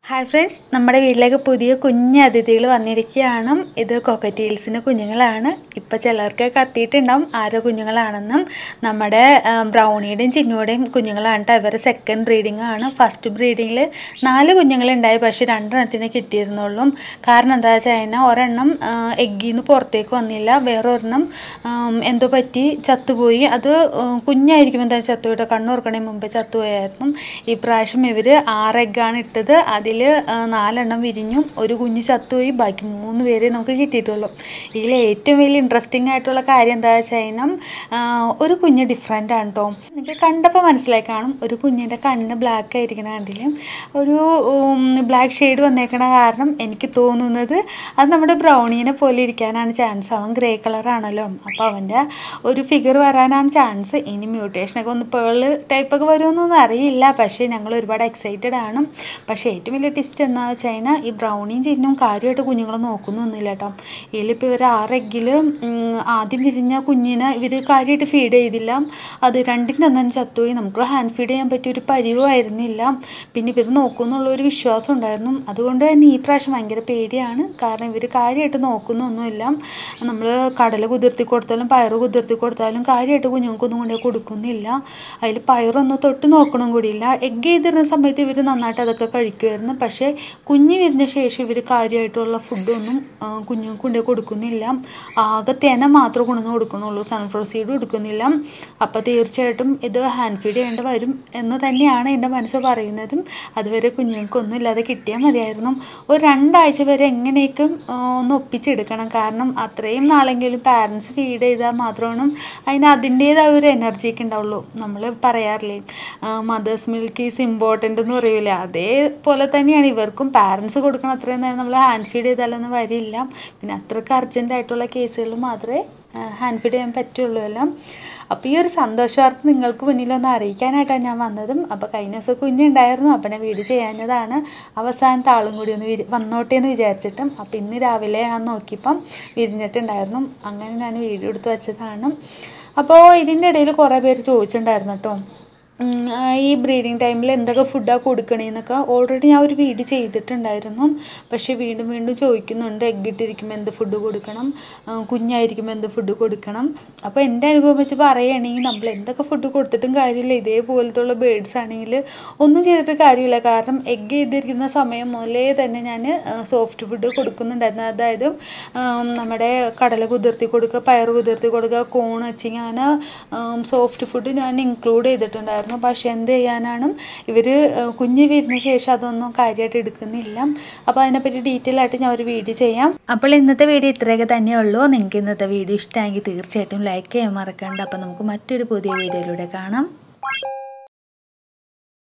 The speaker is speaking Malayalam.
ഹായ് ഫ്രണ്ട്സ് നമ്മുടെ വീട്ടിലേക്ക് പുതിയ കുഞ്ഞ് അതിഥികൾ വന്നിരിക്കുകയാണ് ഇത് കൊക്കറ്റീൽസിൻ്റെ കുഞ്ഞുങ്ങളാണ് ഇപ്പോൾ ചിലർക്ക് കത്തിയിട്ടുണ്ടാവും ആരോ കുഞ്ഞുങ്ങളാണെന്നും നമ്മുടെ ആ, ബ്രൗണിയുടെയും ചിന്നുടെയും കുഞ്ഞുങ്ങളാണ് കേട്ടോ ഇവരുടെ സെക്കൻഡ് ബ്രീഡിംഗ് ആണ് ഫസ്റ്റ് ബ്രീഡിങ്ങിൽ നാല് കുഞ്ഞുങ്ങളുണ്ടായി പക്ഷേ രണ്ടെണ്ണത്തിനെ കിട്ടിയിരുന്നുള്ളൂ കാരണം എന്താ വെച്ച് കഴിഞ്ഞാൽ ഒരെണ്ണം എഗ്ഗിൽ നിന്ന് പുറത്തേക്ക് വന്നില്ല വേറൊരെണ്ണം ആം, എന്തോ പറ്റി ചത്തുപോയി അത് ഉം, കുഞ്ഞായിരിക്കും എന്താ ചത്തുപോയിട്ട് കണ്ണുറക്കണേ മുമ്പേ ചത്തുപോയായിരുന്നു ഈ പ്രാവശ്യം ഇവർ ആറ് എഗ്ഗാണ് ഇട്ടത് അതിൽ നാലെണ്ണം വിരിഞ്ഞു ഒരു കുഞ്ഞ് ചത്തുപോയി ബാക്കി മൂന്ന് പേരെ നമുക്ക് കിട്ടിയിട്ടുള്ളൂ ഇതിൽ ഏറ്റവും വലിയ ഇൻട്രസ്റ്റിംഗ് ആയിട്ടുള്ള കാര്യം എന്താ വെച്ച് കഴിഞ്ഞാൽ ആ, ഒരു കുഞ്ഞ് ഡിഫറെൻ്റ് ആണ് കേട്ടോ നിങ്ങൾക്ക് കണ്ടപ്പോൾ മനസ്സിലായി കാണും ഒരു കുഞ്ഞിൻ്റെ കണ്ണ് ബ്ലാക്ക് ആയിരിക്കണ കണ്ടില്ലേ ഒരു ബ്ലാക്ക് ഷെയ്ഡ് വന്നേക്കണ കാരണം എനിക്ക് തോന്നുന്നത് അത് നമ്മുടെ ബ്രൗണീനെ പോലെ ഇരിക്കാനാണ് ചാൻസ് അവൻ ഗ്രേ കളറാണല്ലോ അപ്പോൾ അവൻ്റെ ഒരു ഫിഗർ വരാനാണ് ചാൻസ് ഇനി മ്യൂട്ടേഷനൊക്കെ ഒന്ന് പേള് ടൈപ്പൊക്കെ വരുമെന്നൊന്നും അറിയില്ല പക്ഷേ ഞങ്ങൾ ഒരുപാട് എക്സൈറ്റഡ് ആണ് പക്ഷേ ഏറ്റവും വലിയ ടിസ്റ്റ് എന്താ വെച്ച് കഴിഞ്ഞാൽ ഈ ബ്രൗണിയും ചിന്നും കാര്യമായിട്ട് കുഞ്ഞുങ്ങളെ നോക്കുന്നൊന്നുമില്ല കേട്ടോ ഇതിലിപ്പോൾ ഇവർ ആറെങ്കിൽ ആദ്യം വിരിഞ്ഞ കുഞ്ഞിനെ ഇവർ കാര്യമായിട്ട് ഫീഡ് ചെയ്തില്ല അത് രണ്ടിൻ്റെ തന്നെ ചത്തുപോയി നമുക്ക് ഹാൻഡ് ഫീഡ് ചെയ്യാൻ പറ്റിയ ഒരു പരിവുമായിരുന്നില്ല പിന്നെ ഇവർ നോക്കുമെന്നുള്ള ഒരു വിശ്വാസം ഉണ്ടായിരുന്നു അതുകൊണ്ട് തന്നെ ഈ പ്രാവശ്യം ഭയങ്കര പേടിയാണ് കാരണം ഇവർ കാര്യമായിട്ട് നോക്കുന്നൊന്നുമില്ല നമ്മൾ കടല കുതിർത്തി കൊടുത്താലും പയറ് കുതിർത്തി കൊടുത്താലും കാര്യമായിട്ട് കുഞ്ഞുങ്ങൾക്കൊന്നും കൊണ്ടുപോയി കൊടുക്കുന്നില്ല അതിൽ പയറൊന്നും തൊട്ട് നോക്കണം കൂടിയില്ല എഗ്ഗ് ചെയ്തിരുന്ന സമയത്ത് ഇവർ നന്നായിട്ട് അതൊക്കെ കഴിക്കുമായിരുന്നു പക്ഷേ കുഞ്ഞ് വരുന്ന ശേഷം ഇവർ കാര്യമായിട്ടുള്ള ഫുഡൊന്നും ആ, കുഞ്ഞുങ്ങൾക്ക് കൊണ്ടുപോയി കൊടുക്കുന്നില്ല ആകെ തേന മാത്രമേ കൊണ്ടുവന്ന് കൊടുക്കണുള്ളൂ സൺഫ്ലവർ സീഡ് കൊടുക്കുന്നില്ല അപ്പോൾ തീർച്ചയായിട്ടും ഇത് ഹാൻഡ് ഫീഡ് ചെയ്യേണ്ടി വരും എന്ന് തന്നെയാണ് എൻ്റെ മനസ്സ് പറയുന്നതും അതുവരെ കുഞ്ഞുങ്ങൾക്കൊന്നും ഇല്ലാതെ കിട്ടിയാൽ മതിയായിരുന്നു ഒരു രണ്ടാഴ്ച വരെ എങ്ങനെയൊക്കെ ആ, ഒന്ന് ഒപ്പിച്ചെടുക്കണം കാരണം അത്രയും നാളെങ്കിലും പാരൻസ് ഫീഡ് ചെയ്താൽ മാത്രമാണ് അതിന് അതിൻ്റേതായ ഒരു എനർജി ഒക്കെ ഉണ്ടാവുള്ളൂ നമ്മൾ പറയാറില്ലേ മദേഴ്സ് മിൽക്ക് ഈസ് ഇമ്പോർട്ടൻ്റ് എന്ന് പറയൂലേ അതേപോലെ തന്നെയാണ് ഇവർക്കും പാരൻസ് കൊടുക്കണം അത്രയും നേരം നമ്മൾ ഹാൻഡ് ഫീഡ് ചെയ്താലൊന്നും വരില്ല പിന്നെ അത്രയ്ക്ക് അർജൻ്റ് ആയിട്ടുള്ള കേസുകൾ മാത്രമേ ഹാൻഡ് ഫീഡ് ചെയ്യാൻ പറ്റുള്ളൂ എല്ലാം അപ്പോൾ ഈ ഒരു സന്തോഷ വാർത്ത നിങ്ങൾക്ക് മുന്നിലൊന്ന് അറിയിക്കാനായിട്ടാണ് ഞാൻ വന്നതും അപ്പോൾ കഴിഞ്ഞ ദിവസം കുഞ്ഞുണ്ടായിരുന്നു അപ്പോൾ ഞാൻ വീഡിയോ ചെയ്യാഞ്ഞതാണ് അവസാനത്തെ ആളും കൂടി ഒന്ന് വിരി വന്നോട്ടെ എന്ന് വിചാരിച്ചിട്ടും അപ്പോൾ ഇന്ന് രാവിലെ ഞാൻ നോക്കിയപ്പം വിരിഞ്ഞിട്ടുണ്ടായിരുന്നു അങ്ങനെ ഞാൻ വീഡിയോ എടുത്ത് വെച്ചതാണ് അപ്പോൾ ഇതിൻ്റെ ഇടയിൽ കുറേ പേര് ചോദിച്ചിട്ടുണ്ടായിരുന്നു കേട്ടോ ഉം, ആ, ഈ ബ്രീഡിങ് ടൈമിൽ എന്തൊക്കെ ഫുഡാണ് കൊടുക്കണേന്നൊക്കെ ഓൾറെഡി ഞാൻ ഒരു വീഡിയോ ചെയ്തിട്ടുണ്ടായിരുന്നു പക്ഷേ വീണ്ടും വീണ്ടും ചോദിക്കുന്നുണ്ട് എഗ് ഇട്ടിരിക്കുമ്പോൾ എന്ത് ഫുഡ് കൊടുക്കണം ആ, കുഞ്ഞായിരിക്കുമ്പോൾ എന്ത് ഫുഡ് കൊടുക്കണം അപ്പോൾ എൻ്റെ അനുഭവം വെച്ച് പറയുകയാണെങ്കിൽ നമ്മൾ എന്തൊക്കെ ഫുഡ് കൊടുത്തിട്ടും കാര്യമില്ല ഇതേപോലത്തുള്ള ബേഡ്സ് ആണെങ്കിൽ ഒന്നും ചെയ്തിട്ട് കാര്യമില്ല കാരണം എഗ് ചെയ്തിരിക്കുന്ന സമയം മുതലേ തന്നെ ഞാൻ സോഫ്റ്റ് ഫുഡ് കൊടുക്കുന്നുണ്ടായിരുന്നു അതായത് ആം, നമ്മുടെ കടല കുതിർത്തി കൊടുക്കുക പയർ കുതിർത്തി കൊടുക്കുക കോൺ വെച്ചിങ് അങ്ങനെ സോഫ്റ്റ് ഫുഡ് ഞാൻ ഇൻക്ലൂഡ് ചെയ്തിട്ടുണ്ടായിരുന്നു പക്ഷെ എന്ത് ചെയ്യാനാണ് ഇവർ കുഞ്ഞ് വരുന്ന ശേഷം അതൊന്നും കാര്യമായിട്ട് എടുക്കുന്നില്ല അപ്പോൾ അതിനെപ്പറ്റി ഡീറ്റെയിൽ ആയിട്ട് ഞാൻ ഒരു വീഡിയോ ചെയ്യാം അപ്പോൾ ഇന്നത്തെ വീഡിയോ ഇത്രയൊക്കെ തന്നെ ഉള്ളൂ നിങ്ങൾക്ക് ഇന്നത്തെ വീഡിയോ ഇഷ്ടമെങ്കിൽ തീർച്ചയായിട്ടും ലൈക്ക് ചെയ്യാൻ മറക്കണ്ട അപ്പോൾ നമുക്ക് മറ്റൊരു പുതിയ വീഡിയോയിലൂടെ കാണാം